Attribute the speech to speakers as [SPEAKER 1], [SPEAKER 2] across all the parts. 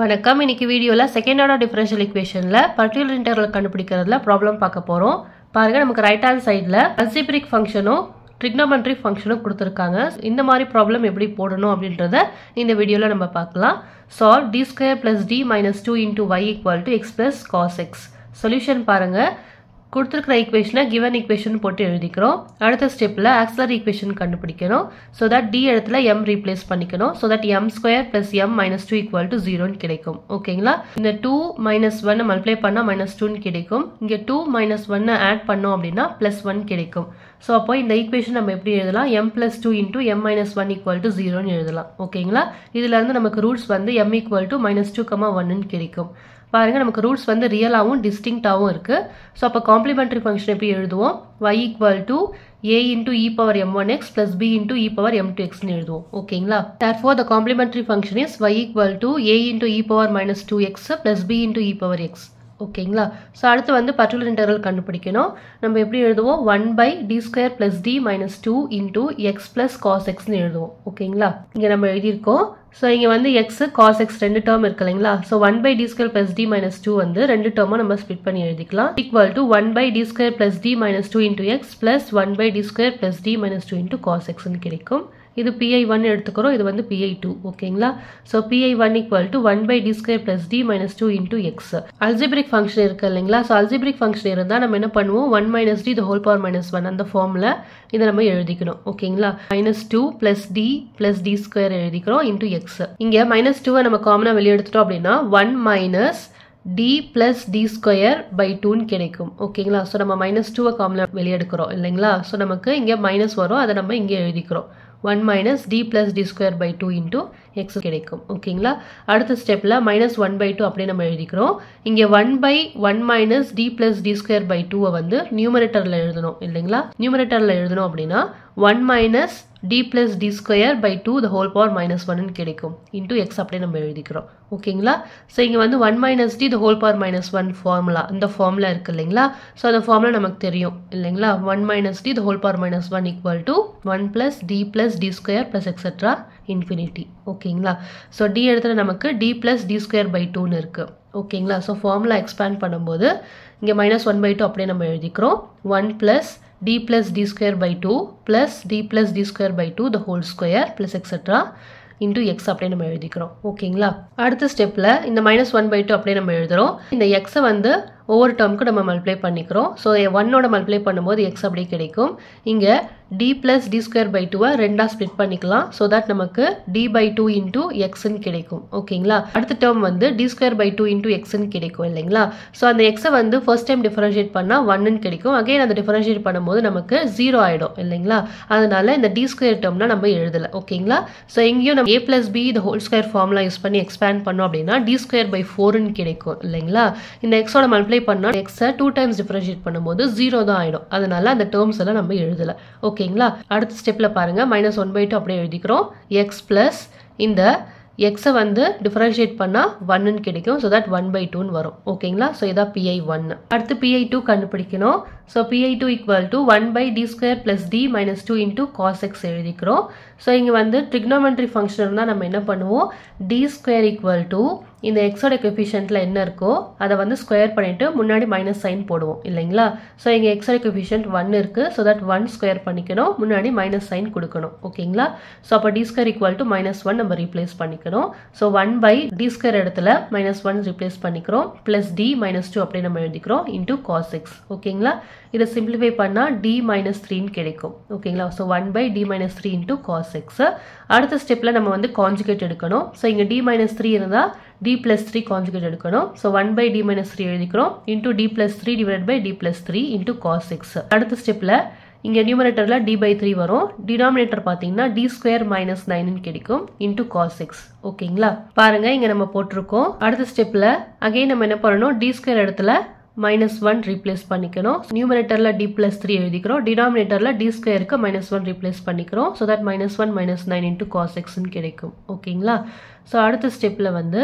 [SPEAKER 1] வணக்கம் இன்னைக்கு வீடியோவில் செகண்ட் ஆர்டர் டிஃபரன்ஷியல் இக்குவேஷனில் பர்டிகுலர் இன்டர்வல் கண்டுபிடிக்கிறதுல ப்ராப்ளம் பார்க்க போகிறோம் பாருங்க நமக்கு ரைட் ஹேண்ட் சைடில் அல்சிபிரிக் ஃபங்க்ஷனும் ட்ரிக்னோமெட்ரி ஃபங்க்ஷனும் கொடுத்துருக்காங்க இந்த மாதிரி ப்ராப்ளம் எப்படி போடணும் அப்படின்றத இந்த வீடியோவில் நம்ம பார்க்கலாம் solve D square plus D minus two into y equal to x plus cos x solution பாருங்கள் கொடுத்துருக்கிற ஈக்குவேஷனை கிவன் ஈக்குவேஷன் போட்டு எழுதிக்கிறோம் அடுத்த ஸ்டெப்பில் ஆக்சலர் ஈக்குவேஷன் கண்டுபிடிக்கணும் ஸோ தட் டி இடத்துல எம் ரீப்ளேஸ் பண்ணிக்கணும் so that M square plus M minus two equal to ஜீரோன்னு கிடைக்கும் ஓகேங்களா இந்த டூ மைனஸ் ஒன்னை மல்டிப்ளை பண்ணால் மைனஸ் டூன்னு கிடைக்கும் இங்கே டூ மைனஸ் ஒன்னை ஆட் பண்ணோம் அப்படின்னா ப்ளஸ் ஒன் கிடைக்கும் ஸோ அப்போ இந்த ஈக்குவேஷன் நம்ம எப்படி எழுதலாம் M plus two into M minus one equal to ஜீரோன்னு எழுதலாம் ஓகேங்களா இதுலேருந்து நமக்கு ரூட்ஸ் வந்து M equal to minus two comma ஒன்னு கிடைக்கும் பாருங்க நமக்கு ரூட்ஸ் வந்து ரியலாகவும் டிஸ்டிங்டாகவும் இருக்கு ஸோ அப்போ காம்ப்ளிமெண்டரி ஃபங்க்ஷன் எப்படி எழுதுவோம் y equal to A into e power M one x plus B into e power M two எக்ஸ்னு எழுதுவோம் ஓகேங்களா therefore the complementary function is y equal to A into e power minus two x plus B into e power x ஓகேங்களா so அடுத்து வந்து particular interval கண்டுபிடிக்கணும் நம்ம எப்படி எழுதுவோம் one by D square plus D minus two into x plus cos எக்ஸ்னு எழுதுவோம் ஓகேங்களா இங்கே நம்ம எழுதியிருக்கோம் ஸோ இங்கே வந்து எக்ஸ் காஸ் எக்ஸ் ரெண்டு டேர்ம் இருக்கு இல்லைங்களா so one by D square plus D minus two வந்து ரெண்டு டேர்மாக நம்ம ஸ்பிட் பண்ணி எழுதிக்கலாம் equal to one by D square plus D minus two into x plus one by D square plus D minus two into cos எக்ஸ்னு கிடைக்கும் இது P I one எடுத்துக்கிறோம் இது வந்து பிஐ டூ ஓகேங்களா so P I one equal to one by D square plus D minus two into x algebraic function இருக்கு இல்லைங்களா ஸோ அல்ஜிபிரிக் ஃபங்க்ஷன் இருந்தால் நம்ம என்ன பண்ணுவோம் one minus D the whole power minus one அந்த ஃபார்மில் இதை நம்ம எழுதிக்கணும் ஓகேங்களா minus two plus D plus D square எழுதிக்கிறோம் இன்டூ எக்ஸ் இங்கே மைனஸ் டூவை நம்ம காமனாக வெளியே எடுத்துட்டோம் அப்படின்னா one minus D plus D square by டூன்னு கிடைக்கும் ஓகேங்களா ஸோ நம்ம மைனஸ் டூவை காமனாக வெளியே எடுக்கிறோம் இல்லைங்களா ஸோ நமக்கு இங்கே மைனஸ் வரும் அதை நம்ம இங்கே எழுதிக்கிறோம் one minus D plus D square by two into x கிடைக்கும் ஓகேங்களா அடுத்த ஸ்டெப்பில் மைனஸ் ஒன் பை டூ அப்படியே நம்ம எழுதிக்கிறோம் இங்கே one by one minus D plus D square by டூவை வந்து நியூமரேட்டரில் எழுதணும் இல்லைங்களா நியூமரேட்டரில் எழுதணும் அப்படின்னா one minus D plus D square by two the whole power minus ஒன்னு கிடைக்கும் இன்டூ எக்ஸ் அப்படியே நம்ம எழுதிக்கிறோம் ஓகேங்களா ஸோ இங்கே வந்து one minus D the whole power minus one formula இந்த ஃபார்முலா இருக்கு இல்லைங்களா ஸோ அந்த ஃபார்முலா நமக்கு தெரியும் இல்லைங்களா one minus D the whole power minus one equal to one plus D plus D square plus etcetera infinity ஓகேங்களா ஸோ டி இடத்துல நமக்கு D plus D square by டூன்னு இருக்குது ஓகேங்களா ஸோ ஃபார்முலா எக்ஸ்பேண்ட் பண்ணும்போது இங்கே மைனஸ் ஒன் பை டூ அப்படியே நம்ம எழுதிக்கிறோம் one plus d plus d square by 2 plus d plus d square by 2 the whole square plus etc into x அப்படியே நம்ம எழுதிக்கிறோம் ஓகேங்களா அடுத்த ஸ்டெப்பில் இந்த மைனஸ் ஒன் பை டூ அப்படியே நம்ம எழுதுகிறோம் இந்த எக்ஸை வந்து ஒவ்வொரு டேர்முக்கு நம்ம மல்டிப்ளை பண்ணிக்கிறோம் ஸோ ஒன்னோட மல்டிப்ளை பண்ணும்போது எக்ஸ் அப்படியே கிடைக்கும் இங்கே t plus D square by டூவை ரெண்டாக ஸ்ப்ளிட் பண்ணிக்கலாம் ஸோ தட் நமக்கு டி பை டூ இன்டூ எக்ஸ்ன்னு கிடைக்கும் ஓகேங்களா அடுத்த டேர்ம் வந்து t square by two into எக்ஸ்ன்னு கிடைக்கும் இல்லைங்களா ஸோ அந்த எக்ஸை வந்து ஃபர்ஸ்ட் டைம் டிஃபரன்ஷியேட் பண்ணால் ஒன்னு கிடைக்கும் அகைன் அந்த டிஃபரன்ஷியேட் பண்ணும்போது நமக்கு ஜீரோ ஆகிடும் இல்லைங்களா அதனால இந்த டி ஸ்கொயர் டேர்ம்னா நம்ம எழுதலை ஓகேங்களா ஸோ எங்கேயும் நம்ம ஏ பிளஸ் பி இந்த ஹோல் ஸ்கொயர் ஃபார்முலா யூஸ் பண்ணி எக்ஸ்பேண்ட் பண்ணோம் அப்படின்னா டி ஸ்கொயர் பை ஃபோர்னு கிடைக்கும் இல்லைங்களா இந்த எக்ஸோட மல்டிப்ளை மல்டிப்ளை பண்ணால் எக்ஸை டூ டைம்ஸ் டிஃபரன்ஷியேட் பண்ணும்போது ஜீரோ தான் ஆகிடும் அதனால அந்த டேர்ம்ஸ் எல்லாம் நம்ம எழுதலை ஓகேங்களா அடுத்த ஸ்டெப்பில் பாருங்கள் மைனஸ் ஒன் பை டூ அப்படியே எழுதிக்கிறோம் எக்ஸ் ப்ளஸ் இந்த எக்ஸை வந்து டிஃபரன்ஷியேட் பண்ணால் ஒன்னு கிடைக்கும் ஸோ தட் ஒன் பை டூன்னு வரும் ஓகேங்களா ஸோ இதான் பிஐ ஒன்னு அடுத்து பிஐ டூ கண்டுபிடிக்கணும் so PI two equal to one by D square plus D minus two into cos x எழுதிக்கிறோம் ஸோ இங்கே வந்து ட்ரிக்னோமெட்ரி ஃபங்க்ஷன் இருந்தால் நம்ம என்ன பண்ணுவோம் டி ஸ்கொயர் ஈக்குவல் டு இந்த எக்ஸோட கொஃபிஷியன்ட்டில் என்ன இருக்கோ அதை வந்து ஸ்கொயர் பண்ணிவிட்டு முன்னாடி மைனஸ் சைன் போடுவோம் இல்லைங்களா ஸோ இங்கே எக்ஸோட கொஃபிஷியன்ட் ஒன் இருக்குது ஸோ தட் ஒன் ஸ்கொயர் பண்ணிக்கணும் முன்னாடி மைனஸ் சைன் கொடுக்கணும் ஓகேங்களா ஸோ அப்போ t square equal to minus one நம்ம ரீப்ளேஸ் பண்ணிக்கணும் so one by D square இடத்துல மைனஸ் ஒன் ரீப்ளேஸ் பண்ணிக்கிறோம் ப்ளஸ் டி மைனஸ் டூ அப்படி நம்ம எழுதிக்கிறோம் இன்டூ காஸ் எக்ஸ் ஓகேங்களா இதை சிம்பிளிஃபை பண்ணால் டி மைனஸ் த்ரீன்னு கிடைக்கும் ஓகேங்களா so one by t minus three into cos x அடுத்த ஸ்டெப்பில் நம்ம வந்து கான்ஜுகேட் எடுக்கணும் ஸோ இங்கே டி மைனஸ் த்ரீ இருந்தால் டி பிளஸ் த்ரீ கான்ஜுகேட் எடுக்கணும் so one by t minus three எழுதிக்கிறோம் into t plus three divide by t plus three into cos x அடுத்த ஸ்டெப்பில் இங்கே நியூமரேட்டரில் டி பை த்ரீ வரும் டினாமினேட்டர் பார்த்தீங்கன்னா டி ஸ்கொயர் மைனஸ் நைன் கிடைக்கும் இன்டூ காஸ் எக்ஸ் ஓகேங்களா பாருங்க இங்கே நம்ம போட்டிருக்கோம் அடுத்த ஸ்டெப்பில் அகைன் நம்ம என்ன பண்ணணும் டி ஸ்கொயர் இடத்துல மைனஸ் ஒன் ரீப்ளேஸ் பண்ணிக்கணும் நியூமரேட்டரில் டி பிளஸ் த்ரீ எழுதிக்கிறோம் டினாமினேட்டரில் டி ஸ்கொயருக்கு மைனஸ் ஒன் ரீப்ளேஸ் பண்ணிக்கிறோம் so that minus one minus nine into cos எக்ஸ்ன்னு கிடைக்கும் ஓகேங்களா ஸோ அடுத்த ஸ்டெப்பில் வந்து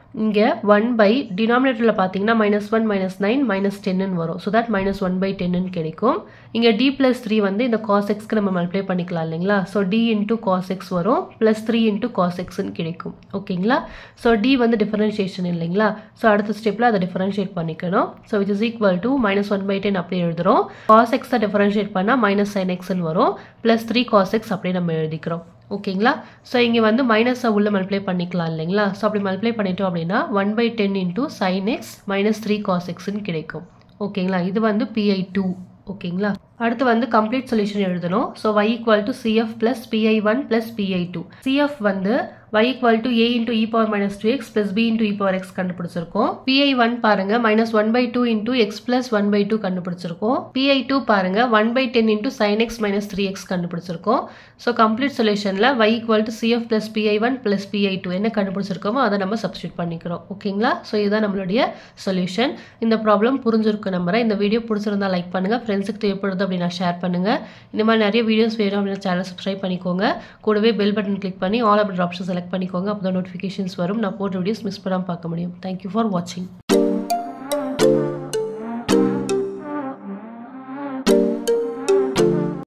[SPEAKER 1] இங்கே ஒன் பை டினாமினேட்டரில் பார்த்தீங்கன்னா minus one minus nine minus டென்னு வரும் so that minus one by டென்னு கிடைக்கும் இங்கே டி பிளஸ் த்ரீ வந்து இந்த காஸ் எக்ஸ்க்கு நம்ம மல்டிப்ளை பண்ணிக்கலாம் இல்லைங்களா so t into cos x வரும் ப்ளஸ் த்ரீ இன்டூ காஸ் எக்ஸ்ன்னு கிடைக்கும் ஓகேங்களா ஸோ டி வந்து டிஃபரன்ஷியேஷன் இல்லைங்களா ஸோ அடுத்த ஸ்டெப்பில் அதை டிஃபரன்ஷியேட் பண்ணிக்கணும் so which is equal to minus one by ten அப்படி எழுதுறோம் காஸ் எக்ஸை டிஃபரன்ஷியேட் பண்ணால் மைனஸ் சைன் எக்ஸ்ன்னு வரும் ப்ளஸ் த்ரீ காஸ் எக்ஸ் அப்படியே நம்ம எழுதிக்கிறோம் ஓகேங்களா ஸோ இங்கே வந்து மைனஸை உள்ள மல்டிப்ளை பண்ணிக்கலாம் இல்லைங்களா ஸோ அப்படி மல்டிப்ளை பண்ணிட்டோம் அப்படின்னா one by ten into sin x minus three cos எக்ஸ்ன்னு கிடைக்கும் ஓகேங்களா இது வந்து பிஐ டூ ஓகேங்களா அடுத்து வந்து கம்ப்ளீட் சொல்யூஷன் எழுதணும் so y equal to CF plus PI one plus PI two CF வந்து y equal to A into e power minus two x plus B into e power x கண்டுபிடிச்சிருக்கோம் PI one பாருங்க minus one by two into x plus one by two கண்டுபிடிச்சிருக்கோம் PI two பாருங்க one by ten into sin x minus three x கண்டுபிடிச்சிருக்கோம் so complete சொல்யூஷனில் y equal to CF plus PI one plus PI two என்ன கண்டுபிடிச்சிருக்கோமோ அதை நம்ம substitute பண்ணிக்கிறோம் ஓகேங்களா ஸோ இதுதான் நம்மளுடைய சொல்யூஷன் இந்த ப்ராப்ளம் புரிஞ்சிருக்கும் நம்புறேன் இந்த வீடியோ பிடிச்சிருந்தா லைக் பண்ணுங்க ஃப்ரெண்ட்ஸுக்கு தேவைப்படுது அப்படின்னா ஷேர் பண்ணுங்க இந்த மாதிரி நிறைய வீடியோஸ் வேணும் அப்படின்னா சேனல் சப்ஸ்கிரைப் பண்ணிக்கோங்க கூடவே பெல் பட்டன் கிளிக் பண்ணி ஆல் அப்படின்ற ஆப்ஷன் செலக்ட் பண்ணிக்கோங்க அப்போ தான் நோட்டிஃபிகேஷன்ஸ் வரும் நான் போட்ட வீடியோஸ் மிஸ் பண்ணாமல் பார்க்க முடியும் தேங்க்யூ ஃபார் வாட்சிங்